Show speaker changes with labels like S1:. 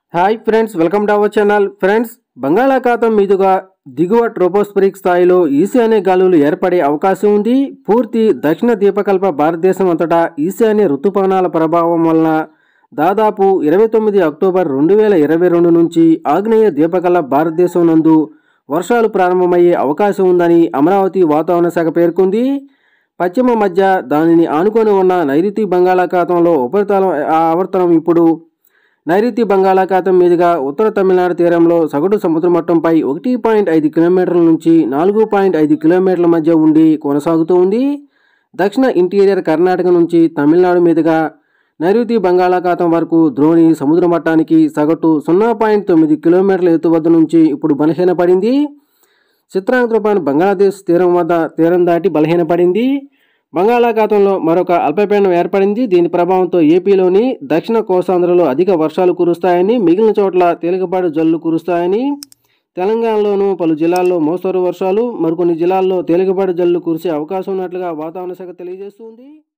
S1: hi friends welcome to our channel friends బంగాళాఖాతం మీదుగా దిగువ ట్రోపోస్ఫిరిక్ స్థాయిలో ఈశాన్య గాలులు ఏర్పడే అవకాశం ఉంది పూర్తి దక్షిణ దీపకల్ప భారతదేశం అంతటా ఈశాన్య ఋతుపవనాల ప్రభావం వలన దాదాపు ఇరవై తొమ్మిది అక్టోబర్ రెండు వేల ఇరవై రెండు నుంచి ఆగ్నేయ దీపకల్ప భారతదేశం నందు వర్షాలు ప్రారంభమయ్యే అవకాశం ఉందని అమరావతి వాతావరణ శాఖ పేర్కొంది పశ్చిమ మధ్య దానిని ఆనుకొని ఉన్న నైరుతి బంగాళాఖాతంలో ఉపరితలం ఆ ఆవర్తనం ఇప్పుడు నైరుతి బంగాళాఖాతం మీదుగా ఉత్తర తమిళనాడు తీరంలో సగటు సముద్ర మట్టంపై ఒకటి పాయింట్ ఐదు కిలోమీటర్ల నుంచి నాలుగు పాయింట్ ఐదు కిలోమీటర్ల మధ్య ఉండి కొనసాగుతూ ఉంది దక్షిణ ఇంటీరియర్ కర్ణాటక నుంచి తమిళనాడు మీదుగా నైరుతి బంగాళాఖాతం వరకు ద్రోణి సముద్ర మట్టానికి సగటు సున్నా పాయింట్ తొమ్మిది కిలోమీటర్ల ఎత్తు వద్ద నుంచి ఇప్పుడు బలహీనపడింది చిత్రాంగ తుఫాను బంగ్లాదేశ్ తీరం వద్ద తీరం దాటి బలహీనపడింది బంగాళాఖాతంలో మరొక అల్పపీడనం ఏర్పడింది దీని ప్రభావంతో ఏపీలోని దక్షిణ కోస్తాంధ్రలో అధిక వర్షాలు కురుస్తాయని మిగిలిన చోట్ల తేలికపాటి జల్లు కురుస్తాయని తెలంగాణలోనూ పలు జిల్లాల్లో మోస్తరు వర్షాలు మరికొన్ని జిల్లాల్లో తేలికపాటి జల్లు కురిసే అవకాశం ఉన్నట్లుగా వాతావరణ శాఖ తెలియజేస్తుంది